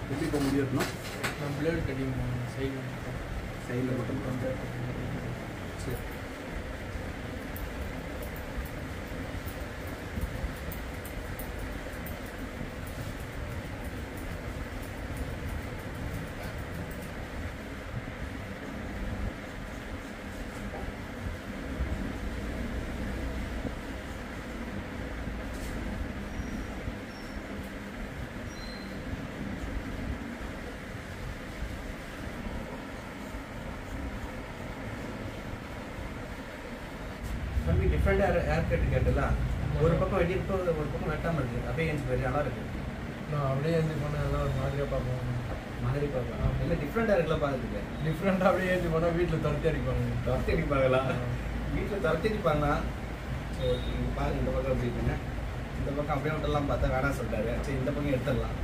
எப்படி இப்போ முடி வெட்டணும் நான் பிளேட் கட்டிங் போகணும் சைடு சைடில் மட்டும் சரி தம்பி டிஃப்ரெண்டாக ஹேர் ஹேர் கட் கேட்டல ஒரு பக்கம் வெட்டிட்டு ஒரு பக்கம் வெட்டாமல் இருக்கு அப்படியே எஞ்சி போய் நல்லா இருக்கு நான் அப்படியே ஏஞ்சி போனால் எல்லாம் ஒரு மாதிரியாக பார்ப்போம் மாதிரி பார்க்கலாம் இல்லை டிஃப்ரெண்டாக இருக்குல்ல பார்த்துட்டு டிஃப்ரெண்ட்டாக அப்படியே ஏஞ்சி போனால் வீட்டில் துரத்தி அடிப்பாங்க துரத்தி அடிப்பாங்களா வீட்டில் துரத்தி அடிப்பாங்களா சரி ஓகே நீங்கள் பாருங்க இந்த பக்கம் எப்படி இருக்குங்க இந்த பக்கம் அப்படியே விட்டுலாம் பார்த்தா வேணாம் சொல்லிட்டாரு சரி இந்த பக்கம் எடுத்துடலாம்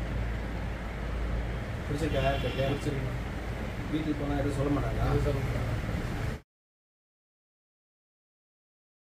பிடிச்சிருக்கா ஹேர் கட்டு பிடிச்சிருக்கேன் வீட்டுக்கு போனால் எதுவும் சொல்ல மாட்டாங்க அது சொல்லுங்க